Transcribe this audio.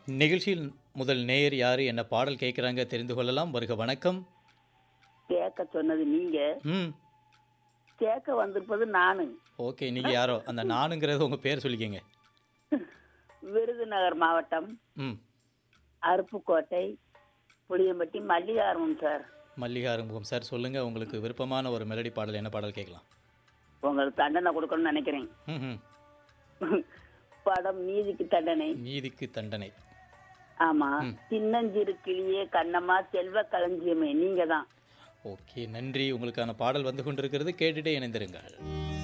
நிகழ்ச்சியில் முதல் நேயர் யாரு என்ன பாடல் கேட்குறாங்க தெரிந்து கொள்ளலாம் வருக வணக்கம் கேட்க சொன்னது நீங்க ம் கேட்க வந்திருப்பது நானு ஓகே நீங்கள் யாரோ அந்த நானுங்கிறது உங்கள் பேர் சொல்லிக்கங்க விருதுநகர் மாவட்டம் ம் அருப்புக்கோட்டை புளியம்பட்டி மல்லிகார்மம் சார் மல்லிகா அறுமுகம் சார் சொல்லுங்கள் உங்களுக்கு விருப்பமான ஒரு மெலடி பாடல் என்ன பாடல் கேட்கலாம் உங்களுக்கு தண்டனை கொடுக்கணும்னு நினைக்கிறேன் ம் ம் படம் நீதிக்கு தண்டனை நீதிக்கு தண்டனை ஆமா ம். சின்னஞ்சிறு கிளியே கண்ணம்மா செல்வ களஞ்சியமே நீங்க தான் ஓகே நன்றி உங்களுக்கான பாடல் வந்து கொண்டிருக்கிறது கேட்டுட்டே இணைந்திருங்கள்